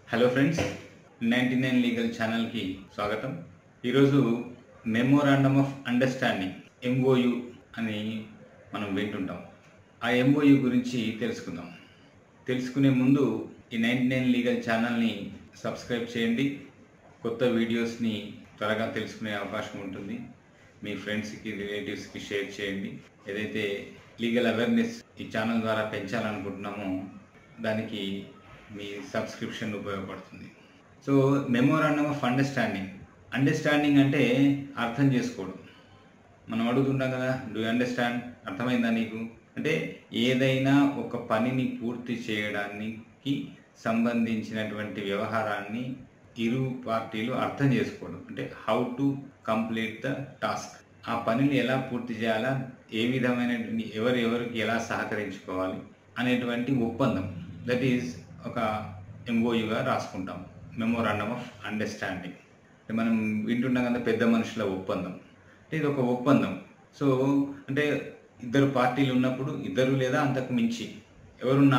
hello friends ninety nine legal ఛానల్కి స్వాగతం ఈరోజు మెమోరాండమ్ ఆఫ్ అండర్స్టాండింగ్ ఎంఓయు అని మనం వింటుంటాం ఆ ఎంఓయు గురించి తెలుసుకుందాం తెలుసుకునే ముందు ఈ నైంటీ నైన్ లీగల్ ఛానల్ని సబ్స్క్రైబ్ చేయండి కొత్త వీడియోస్ని త్వరగా తెలుసుకునే అవకాశం ఉంటుంది మీ ఫ్రెండ్స్కి రిలేటివ్స్కి షేర్ చేయండి ఏదైతే లీగల్ అవేర్నెస్ ఈ ఛానల్ ద్వారా పెంచాలనుకుంటున్నామో దానికి మీ సబ్స్క్రిప్షన్ ఉపయోగపడుతుంది so memorandum of understanding understanding అంటే అర్థం చేసుకోవడం మనం అడుగుతుంటాం కదా డూ అండర్స్టాండ్ అర్థమైందా నీకు అంటే ఏదైనా ఒక పనిని పూర్తి చేయడానికి సంబంధించినటువంటి వ్యవహారాన్ని ఇరు పార్టీలు అర్థం చేసుకోవడం అంటే how to complete the task ఆ పనిని ఎలా పూర్తి చేయాలా ఏ విధమైనటువంటి ఎవరు ఎవరికి ఎలా సహకరించుకోవాలి అనేటువంటి ఒప్పందం దట్ ఈజ్ ఒక ఎంఓయుగా రాసుకుంటాం మెమోరాండమ్ ఆఫ్ అండర్స్టాండింగ్ అంటే మనం వింటున్నాం కదా పెద్ద మనుషుల ఒప్పందం అంటే ఇది ఒక ఒప్పందం సో అంటే ఇద్దరు పార్టీలు ఉన్నప్పుడు ఇద్దరు లేదా అంతకు మించి ఎవరున్నా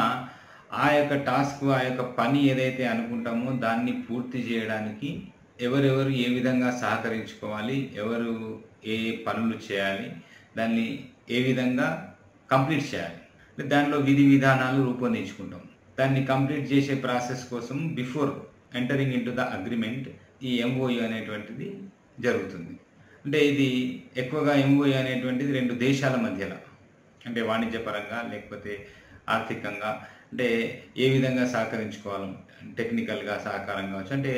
ఆ యొక్క టాస్క్ ఆ యొక్క పని ఏదైతే అనుకుంటామో దాన్ని పూర్తి చేయడానికి ఎవరెవరు ఏ విధంగా సహకరించుకోవాలి ఎవరు ఏ ఏ పనులు చేయాలి దాన్ని ఏ విధంగా కంప్లీట్ చేయాలి అంటే దానిలో విధి విధానాలు రూపొందించుకుంటాం దాన్ని కంప్లీట్ చేసే ప్రాసెస్ కోసం before entering into the agreement ఈ ఎంఓయు అనేటువంటిది జరుగుతుంది అంటే ఇది ఎక్కువగా ఎంఓయు అనేటువంటిది రెండు దేశాల మధ్యలో అంటే వాణిజ్యపరంగా లేకపోతే ఆర్థికంగా అంటే ఏ విధంగా సహకరించుకోవాలి టెక్నికల్గా సహకారం కావచ్చు అంటే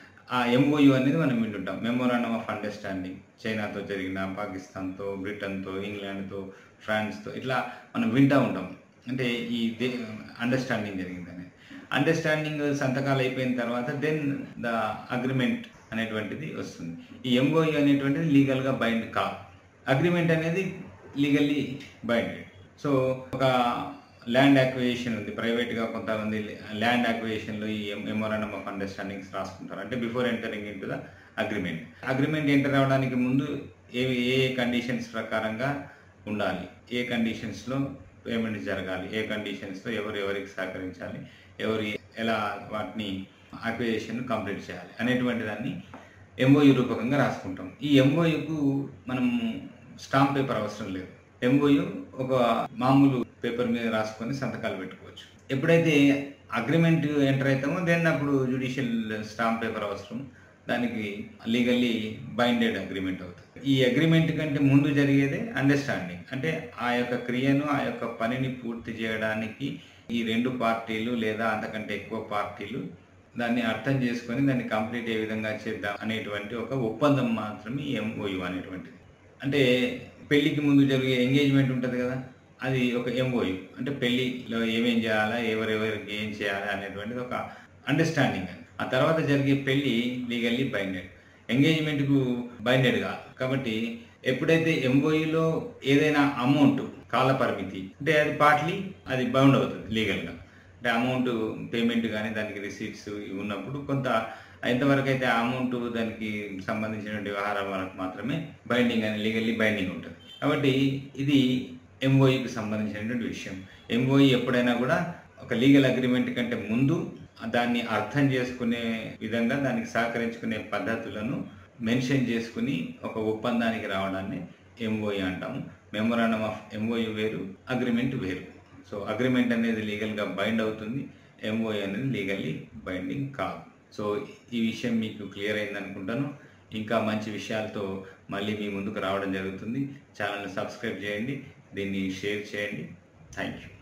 ఆ ఎంఓయు అనేది మనం వింటుంటాం మెమోరాండమ్ ఆఫ్ అండర్స్టాండింగ్ చైనాతో జరిగిన పాకిస్తాన్తో బ్రిటన్తో ఇంగ్లాండ్తో ఫ్రాన్స్తో ఇట్లా మనం వింటూ ఉంటాం అంటే ఈ దే అండర్స్టాండింగ్ జరిగిందని అండర్స్టాండింగ్ సంతకాలు అయిపోయిన తర్వాత దెన్ ద అగ్రిమెంట్ అనేటువంటిది వస్తుంది ఈ ఎంఓయు అనేటువంటిది లీగల్గా బైండ్ కాదు అగ్రిమెంట్ అనేది లీగల్లీ బైండెడ్ సో ఒక ల్యాండ్ యాక్విజిషన్ ఉంది ప్రైవేట్గా కొంతమంది ల్యాండ్ యాక్విజిషన్లో ఈ మెమోరాండమ్ ఆఫ్ అండర్స్టాండింగ్స్ రాసుకుంటారు అంటే before entering into the agreement agreement enter అవ్వడానికి ముందు ఏ ఏ కండిషన్స్ ప్రకారంగా ఉండాలి ఏ కండిషన్స్లో పేమెంట్ జరగాలి ఏ కండిషన్స్లో ఎవరు ఎవరికి సహకరించాలి ఎవరు ఎలా వాటిని అక్విజిషన్ కంప్లీట్ చేయాలి అనేటువంటి దాన్ని ఎంఓయు రూపకంగా రాసుకుంటాం ఈ ఎంఓయుకు మనం స్టాంప్ పేపర్ అవసరం లేదు ఎంఓయు ఒక మామూలు పేపర్ మీద రాసుకొని సంతకాలు పెట్టుకోవచ్చు ఎప్పుడైతే అగ్రిమెంట్ ఎంటర్ అవుతామో దెన్ అప్పుడు జ్యుడిషియల్ స్టాంప్ పేపర్ అవసరం దానికి లీగల్లీ బైండెడ్ అగ్రిమెంట్ అవుతుంది ఈ అగ్రిమెంట్ కంటే ముందు జరిగేదే అండర్స్టాండింగ్ అంటే ఆ యొక్క క్రియను ఆ యొక్క పనిని పూర్తి చేయడానికి ఈ రెండు పార్టీలు లేదా అంతకంటే ఎక్కువ పార్టీలు దాన్ని అర్థం చేసుకొని దాన్ని కంప్లీట్ ఏ విధంగా చేద్దాం అనేటువంటి ఒక ఒప్పందం మాత్రమే ఎంఓయు అనేటువంటిది అంటే పెళ్లికి ముందు జరిగే ఎంగేజ్మెంట్ ఉంటుంది కదా అది ఒక ఎంఓయు అంటే పెళ్లిలో ఏమేం చేయాలా ఎవరెవరికి ఏం చేయాలి అనేటువంటిది ఒక అండర్స్టాండింగ్ ఆ తర్వాత జరిగే పెళ్లి లీగల్లీ బైండెడ్ ఎంగేజ్మెంట్కు బైండెడ్ కాదు కాబట్టి ఎప్పుడైతే ఎంఓయూలో ఏదైనా అమౌంట్ కాల పరిమితి అంటే అది పార్ట్లీ అది బౌండ్ అవుతుంది లీగల్గా అంటే అమౌంట్ పేమెంట్ కానీ దానికి రిసీట్స్ ఉన్నప్పుడు కొంత ఎంతవరకు అయితే ఆ అమౌంట్ దానికి సంబంధించిన వ్యవహారం వరకు మాత్రమే బైండింగ్ అని లీగల్లీ బైండింగ్ ఉంటుంది కాబట్టి ఇది ఎంఓఈకి సంబంధించినటువంటి విషయం ఎంఓఈ ఎప్పుడైనా కూడా ఒక లీగల్ అగ్రిమెంట్ కంటే ముందు దాన్ని అర్థం చేసుకునే విధంగా దానికి సహకరించుకునే పద్ధతులను మెన్షన్ చేసుకుని ఒక ఒప్పందానికి రావడాన్ని ఎంఓఈ అంటాము మెమోరాండమ్ ఆఫ్ ఎంఓయు వేరు అగ్రిమెంట్ వేరు సో అగ్రిమెంట్ అనేది లీగల్గా బైండ్ అవుతుంది ఎంఓఈ అనేది లీగల్లీ బైండింగ్ కాదు సో ఈ విషయం మీకు క్లియర్ అయింది అనుకుంటాను ఇంకా మంచి విషయాలతో మళ్ళీ మీ ముందుకు రావడం జరుగుతుంది ఛానల్ని సబ్స్క్రైబ్ చేయండి దీన్ని షేర్ చేయండి థ్యాంక్ యూ